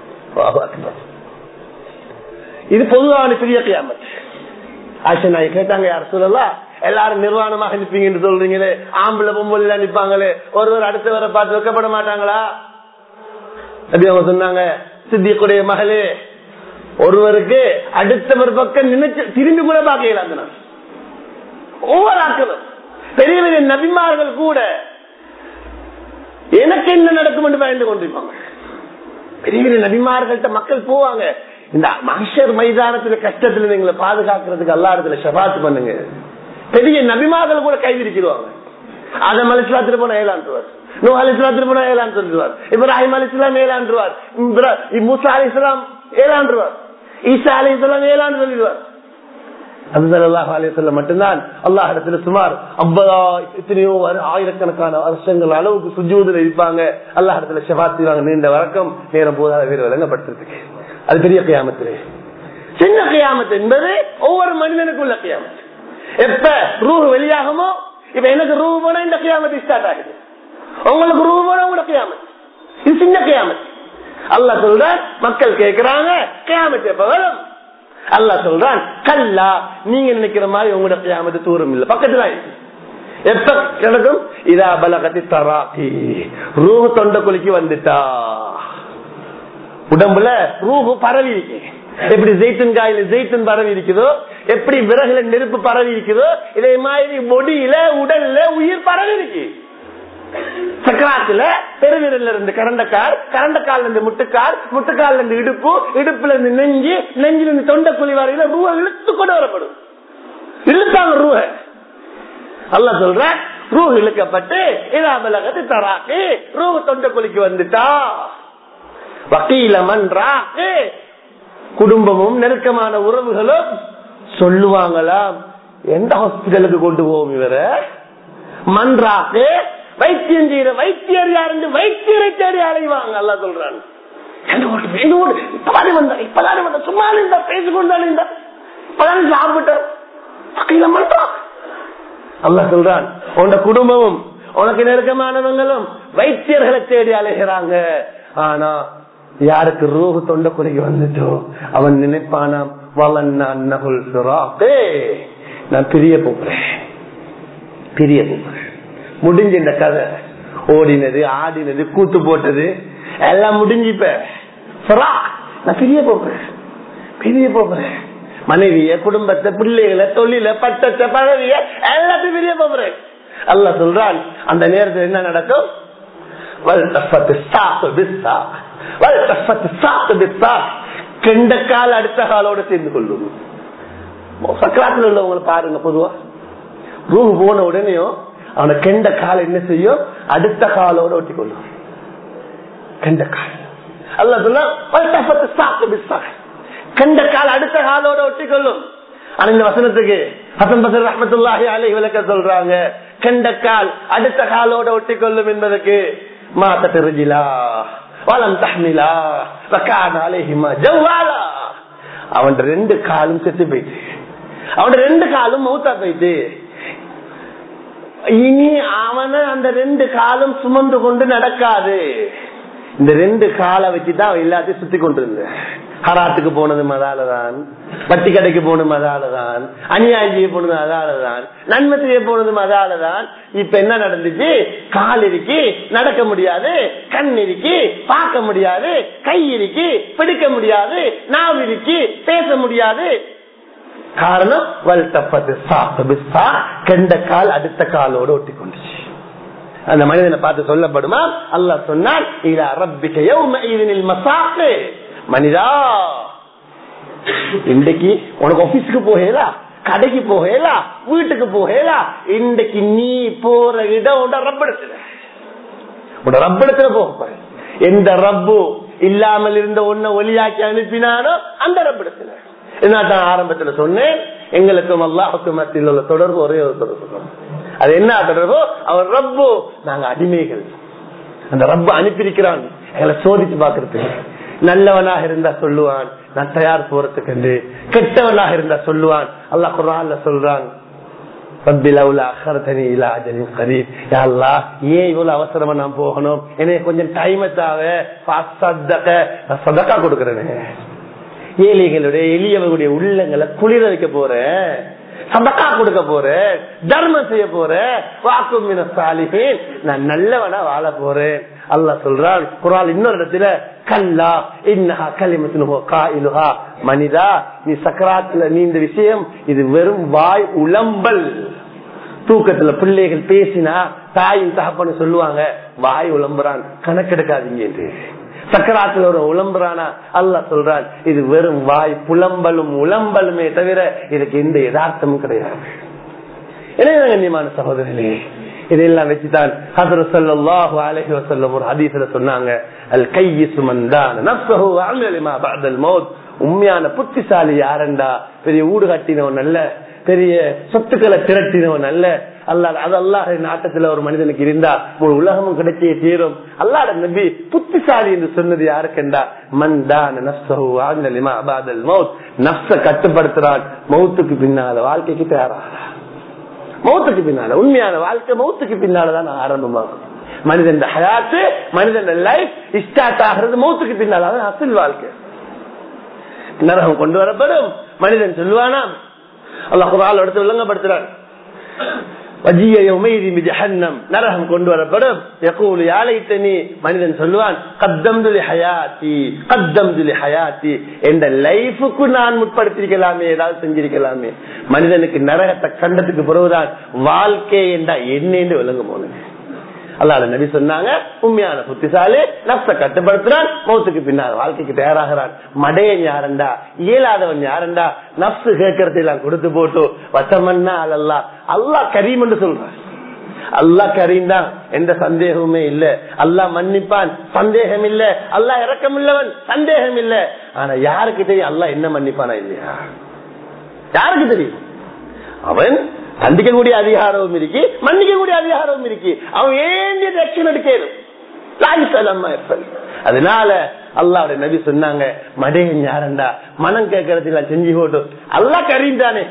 இது பொதுவான பெரிய கியாமத் ஆஷா நாய் கேட்டாங்க யார் சொல்லலாம் எல்லாரும் நிர்வாணமாக நிற்பீங்கன்னு சொல்றீங்களே ஆம்பளை பொம்பளை நிற்பாங்களே ஒருவர் அடுத்தவரை பார்த்து வைக்கப்பட மாட்டாங்களா அப்படி அவங்க சொன்னாங்க சித்திக்குடைய மகளே ஒருவருக்கு அடுத்தவர் பக்கம் நினைச்சு திரும்பி கூட பார்க்கலாம் ஒவ்வொரு ஆக்களும் பெரிய பெரிய நபிமார்கள் கூட எனக்கு என்ன நடக்கும் என்று பயந்து கொண்டிருப்பாங்க பெரிய பெரிய நபிமார்கள்ட்ட மக்கள் போவாங்க இந்த மனுஷர் மைதானத்துல கஷ்டத்துல நீங்களை பாதுகாக்கிறதுக்கு எல்லா இடத்துல ஷபாத்து பண்ணுங்க பெரிய நபிமார்கள் கூட கைவிரிச்சிருவாங்க ஆதம் அலிஸ்லாத்திற்கு போன ஏழாண்டுவார் நூ அலிஸ்லாத்திற்கு போன ஏழாண்டு சொல்லுவார் இப்ராஹிம் அலிஸ்லாம் ஏழாண்டுவார் மூசா அலி இஸ்லாம் ஏழாண்டுவார் ஈசா அலி இஸ்லாம் ஏழாண்டு சொல்லிடுவார் மட்டும்தான் அல்லாஹ் இடத்துல சுமார் ஐம்பதா எத்தனையோ ஆயிரக்கணக்கான வருஷங்கள் அளவுக்கு சுஜூதில் இருப்பாங்க அல்லாஹ் இடத்துல செவாத்திவாங்க நீண்ட வழக்கம் நேரம் போதாத வேறு விளங்கப்படுத்துறதுக்கு அது பெரிய கியாமத்து சின்ன கியாமத்து என்பது ஒவ்வொரு மனிதனுக்குள்ள கியாமத்து எப்ப ரூ வெளியாகுமோ இப்ப எனக்கு ரூ போனா இந்த கியாமத்து ஸ்டார்ட் ஆகுது உங்களுக்கு ரூ போனா உங்களோட கியாமத்து இது சின்ன கியாமத்து அல்ல சொல்ற மக்கள் கேட்கிறாங்க கியாமத்து எப்ப வரும் அல்ல சொல்றான் கல்லா நீங்க நினைக்கிற மாதிரி உங்களோட கியாமத்து தூரம் இல்ல பக்கத்துல எப்ப கிடக்கும் இதா பலகத்தி தராக்கி ரூ தொண்ட குலுக்கி வந்துட்டா உடம்புல ரூஹு பரவி இருக்கு எப்படி ஜெய்தன் காயில ஜெய்தன் பரவி இருக்குதோ எப்படி விறகுல நெருப்பு பரவி இருக்குதோ இதே மாதிரி பொடியில உடல்ல உயிர் பரவி இருக்கு சக்கராத்துல பெருவிரல்ல இருந்து கரண்டக்கால் கரண்டக்கால் இருந்து முட்டுக்கால் முட்டுக்கால் இருந்து இடுப்பு இடுப்புல இருந்து நெஞ்சு நெஞ்சில இருந்து தொண்டை குழி வரையில ரூஹ இழுத்து கொண்டு வரப்படும் இழுத்தாங்க ரூஹ அல்ல சொல்ற ரூஹ் இழுக்கப்பட்டு இதாபலகத்து தராக்கு ரூஹ் தொண்டை குழிக்கு வந்துட்டா வக்கீல மன்றாக்கு குடும்பமும் நெருக்கமான உறவுகளும் சொல்லுவாங்களாம் எந்த ஹாஸ்பிட்டலுக்கு கொண்டு போவோம் இவர மன்றாக்கு வைத்தியம் செய்யற வைத்தியர் யாரு வைத்தியரை தேடி அலைவாங்க அல்ல சொல்றான் இப்பதானே வந்த இப்பதானே வந்த சும்மா இருந்தா பேசிக்கொண்டாலும் இருந்தா இப்பதானே சாப்பிட்ட வக்கீல மன்றா அல்ல சொல்றான் உன்னோட குடும்பமும் உனக்கு நெருக்கமானவங்களும் வைத்தியர்களை தேடி அலைகிறாங்க ஆனா யாருக்கு ரூஹு தொண்ட குறைக்கு வந்துட்டோ அவன் நினைப்பானாம் நான் பிரிய போகிறேன் பிரிய போகிறேன் முடிஞ்ச இந்த கதை ஓடினது ஆடினது கூத்து போட்டது எல்லாம் முடிஞ்சுப்ப நான் பிரிய போகிறேன் பிரிய போகிறேன் மனைவிய குடும்பத்தை பிள்ளைகளை தொழில பட்டத்தை பதவிய எல்லாத்தையும் பிரிய போகிறேன் அல்ல சொல்றான் அந்த நேரத்தில் என்ன நடக்கும் கெண்டக்கால் அடுத்த காலோட சேர்ந்து கொள்ளும் சக்கராத்தில் உள்ளவங்களை பாருங்க பொதுவா ரூம் போன உடனேயும் அவனை கெண்ட கால் என்ன செய்யும் அடுத்த காலோட ஒட்டி கொள்ளும் கெண்ட கால் அல்ல சொன்னா கண்ட கால் அடுத்த காலோட ஒட்டி கொள்ளும் ஆனா இந்த வசனத்துக்கு ஹசன் பசர் ரஹமத்துல்லாஹி அலை விளக்க சொல்றாங்க கண்ட கால் அடுத்த காலோட ஒட்டி கொள்ளும் என்பதற்கு மாத்த திருஜிலா வளம் தஹ்மிலா வக்கான அலைஹிமா ஜவ்வாலா அவன் ரெண்டு காலும் செத்து போயிட்டு அவன் ரெண்டு காலும் மௌத்தா போயிட்டு இனி அவன அந்த ரெண்டு காலும் சுமந்து கொண்டு நடக்காது இந்த ரெண்டு காலை வச்சுதான் அவன் எல்லாத்தையும் சுத்தி கொண்டு ஹராத்துக்கு போனது மதாலதான் வட்டி கடைக்கு போனது மதாலதான் அநியாயம் செய்ய போனது அதாலதான் நன்மை செய்ய போனது மதாலதான் இப்ப என்ன நடந்துச்சு கால் இருக்கு நடக்க முடியாது கண் இருக்கு பார்க்க முடியாது கை இருக்கு பிடிக்க முடியாது நாவ் இருக்கு பேச முடியாது காரணம் வல் தப்பது சாப்பிட்டு கெண்ட கால் அடுத்த காலோடு ஒட்டி கொண்டுச்சு அந்த மனிதனை பார்த்து சொல்லப்படுமா அல்ல சொன்னால் மசாக்கு மனிதா இன்றைக்கு உனக்கு ஆபீஸ்க்கு போகலா கடைக்கு போகலா வீட்டுக்கு போகலா இன்றைக்கு நீ போற இடம் உட ரப்படத்துல உட ரப்படத்துல போக எந்த ரப்பு இல்லாமல் இருந்த ஒன்ன ஒளியாக்கி அனுப்பினானோ அந்த ரப்படத்துல என்னதான் ஆரம்பத்துல சொன்னேன் எங்களுக்கும் அல்லாஹுக்கும் மத்தியில் உள்ள தொடர்பு ஒரே ஒரு தொடர்பு அது என்ன தொடர்போ அவர் ரப்பு நாங்க அடிமைகள் அந்த ரப்பு அனுப்பியிருக்கிறான் எங்களை சோதிச்சு பாக்குறதுக்கு நல்லவனாக இருந்தா சொல்லுவான் நான் தயார் போறதுக்கு கெட்டவனாக இருந்தா சொல்லுவான் அல்லா குரான்ல சொல்றான் ஏன் இவ்வளவு அவசரமா நான் போகணும் என்னைய கொஞ்சம் டைம் சதக்கா கொடுக்கறேன் ஏழைகளுடைய எளியவர்களுடைய உள்ளங்களை குளிர வைக்க போறேன் சதக்கா கொடுக்க போறேன் தர்மம் செய்ய போறேன் வாக்கும் சாலிஹேன் நான் நல்லவனா வாழ போறேன் அல்லா சொல்றான் குரால் இன்னொரு இடத்துல கல்லா இன்னஹா கலிமத்தினுகோ காயிலுஹா மனிதா நீ சக்கராத்துல நீ இந்த விஷயம் இது வெறும் வாய் உளம்பல் தூக்கத்துல பிள்ளைகள் பேசினா தாயும் தகப்பன்னு சொல்லுவாங்க வாய் உளம்புறான் கணக்கெடுக்காதீங்க என்று சக்கராத்துல ஒரு உளம்புறானா அல்ல சொல்றான் இது வெறும் வாய் புலம்பலும் உளம்பலுமே தவிர இதுக்கு எந்த யதார்த்தமும் கிடையாது எனவே கண்ணியமான சகோதரர்களே இதெல்லாம் வச்சுதான் ஹசரத் ஸல்லல்லாஹு அலைஹி வஸல்லம் ஒரு ஹதீஸ்ல சொன்னாங்க அல் கையிசு மன்தான் நஃப்ஸஹு வஅமல லிமா பஅதல் மௌத் உண்மையான புத்திசாலி யாரண்டா பெரிய ஊடு கட்டினவன் அல்ல பெரிய சொத்துக்களை திரட்டினவன் அல்ல அல்லாஹ் அது அல்லாஹ் நாட்டத்துல ஒரு மனிதனுக்கு இருந்தா ஒரு உலகமும் கிடைச்சே தீரும் அல்லாட நபி புத்திசாலி என்று சொன்னது யாருக்கெண்டா மன்தான் நஃப்ஸஹு வஅமல லிமா பஅதல் மௌத் நஃப்ஸ கட்டுப்படுத்துறான் மௌத்துக்கு பின்னால வாழ்க்கைக்கு தயாராகிறான் மௌத்துக்கு பின்னால உண்மையான வாழ்க்கை மௌத்துக்கு பின்னாலதான் ஆரம்பமாகும் மனிதன் ஹயாத்து மனிதன் லைஃப் ஸ்டார்ட் ஆகிறது மௌத்துக்கு பின்னால அதான் அசல் வாழ்க்கை நரகம் கொண்டு வரப்படும் மனிதன் சொல்லுவானா அல்லாஹ் குரான் எடுத்து விளங்கப்படுத்துறான் வஜிய யௌமைதி பிஜஹன்னம் நரகம் கொண்டு வரப்படும் யகூல் யாலைத்தனி மனிதன் சொல்லுவான் கத்தம்து லி ஹயாத்தி கத்தம்து லி ஹயாத்தி என்ற லைஃபுக்கு நான் முற்படுத்திருக்கலாமே ஏதாவது செஞ்சிருக்கலாமே மனிதனுக்கு நரகத்தை கண்டத்துக்கு பிறகுதான் வாழ்க்கை என்ற என்னென்று விளங்கும் போனது அல்லாத நபி சொன்னாங்க உண்மையான புத்திசாலி நப்ச கட்டுப்படுத்துறான் மௌத்துக்கு பின்னால் வாழ்க்கைக்கு தயாராகிறான் மடையன் யாரண்டா இயலாதவன் யாரண்டா நப்சு கேட்கறதை எல்லாம் கொடுத்து போட்டு வசமன்னா அல்லா அல்லாஹ் கரீம் என்று சொல்றான் அல்லா கரீம் தான் எந்த சந்தேகமுமே இல்ல அல்லாஹ் மன்னிப்பான் சந்தேகம் இல்ல அல்லாஹ் இறக்கம் இல்லவன் சந்தேகம் இல்ல ஆனா யாருக்கு தெரியும் அல்லாஹ் என்ன மன்னிப்பானா இல்லையா யாருக்கு தெரியும் அவன் தண்டிக்கக்கூடிய அதிகாரமும் இருக்கு மன்னிக்கக்கூடிய அதிகாரமும் இருக்கு அவன் ஏண்டிய ஆக்ஷன் எடுக்கணும் அதனால அல்லாவுடைய நபி சொன்னாங்க மடையன் யாரண்டா மனம் கேட்கறதுல செஞ்சு போட்டு அல்லா கரீந்தானே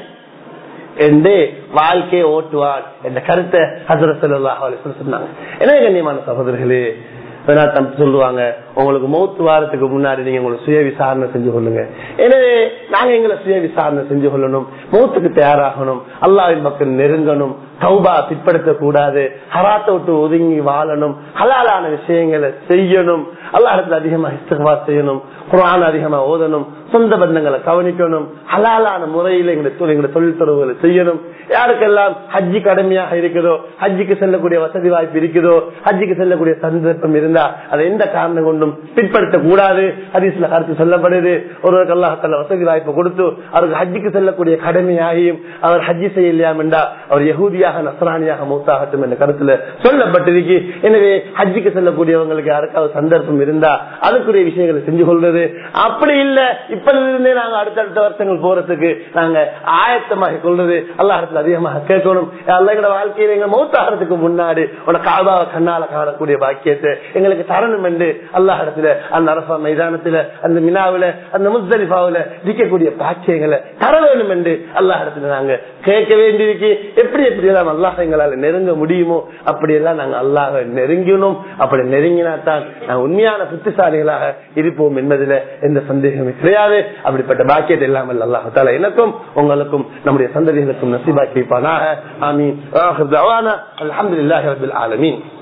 என்று வாழ்க்கையை ஓட்டுவான் என்ற கருத்தை ஹசரத் சொன்னாங்க என்ன கண்ணியமான சகோதரர்களே சொல்லுவாங்க உங்களுக்கு மௌத்து வாரத்துக்கு முன்னாடி நீங்க உங்களுக்கு சுய விசாரணை செஞ்சு கொள்ளுங்க எனவே நாங்க எங்களை சுய விசாரணை செஞ்சு கொள்ளணும் மௌத்துக்கு தயாராகணும் அல்லாவின் மக்கள் நெருங்கணும் சௌபா பிற்படுத்த கூடாது ஹராத்தை விட்டு ஒதுங்கி வாழணும் ஹலாலான விஷயங்களை செய்யணும் அல்லாஹத்துல அதிகமா இஸ்தகவா செய்யணும் குரான் அதிகமா ஓதணும் சொந்த பந்தங்களை கவனிக்கணும் ஹலாலான முறையில் எங்களுடைய தொழில் தொடர்புகளை செய்யணும் யாருக்கெல்லாம் ஹஜ்ஜி கடமையாக இருக்குதோ ஹஜ்ஜிக்கு செல்லக்கூடிய வசதி வாய்ப்பு இருக்குதோ ஹஜ்ஜிக்கு செல்லக்கூடிய சந்தர்ப்பம் இருந்தா அதை எந்த காரணம் கொண்டும் பிற்படுத்த கூடாது ஹதீஸ்ல கருத்து சொல்லப்படுது ஒருவருக்கு அல்லாஹல்ல வசதி வாய்ப்பு கொடுத்து அவருக்கு ஹஜ்ஜிக்கு செல்லக்கூடிய கடமையாகியும் அவர் ஹஜ்ஜி செய்யலையாம் என்றா அவர் யகூதியாக நசராணியாக மூத்தாகட்டும் என்ற கருத்துல சொல்லப்பட்டிருக்கு எனவே ஹஜ்ஜிக்கு செல்லக்கூடியவங்களுக்கு யாருக்காவது சந்தர்ப்பம் இருந்தா அதுக்குரிய விஷயங்களை செஞ்சு கொள்வது அப்படி இல்ல இப்ப இருந்தே நாங்க அடுத்தடுத்த வருஷங்கள் போறதுக்கு நாங்க ஆயத்தமாக கொள்வது அல்லாஹத்துல அதிகமாக கேட்கணும் எங்களோட வாழ்க்கையில எங்க மௌத்தாகிறதுக்கு முன்னாடி உனக்கு காபாவை கண்ணால காணக்கூடிய பாக்கியத்தை எங்களுக்கு தரணும் என்று அல்லாஹிடத்துல அந்த அரசா மைதானத்துல அந்த மினாவில அந்த முஸ்தலிஃபாவில இருக்கக்கூடிய பாக்கியங்களை தர வேண்டும் என்று அல்லாஹிடத்துல நாங்க கேட்க வேண்டியிருக்கு எப்படி எப்படி எல்லாம் அல்லாஹ் எங்களால நெருங்க முடியுமோ அப்படி எல்லாம் நாங்க அல்லாஹ நெருங்கணும் அப்படி நெருங்கினா தான் நாங்க உண்மையான புத்திசாலிகளாக இருப்போம் என்பதுல எந்த சந்தேகமே கிடையாது அப்படிப்பட்ட பாக்கியத்தை இல்லாமல் அல்லாஹால எனக்கும் உங்களுக்கும் நம்முடைய சந்ததிகளுக்கும் நசிபாக்கி வைப்பானாக ஆமீன் அலமதுல்லாஹி ரபில் ஆலமீன்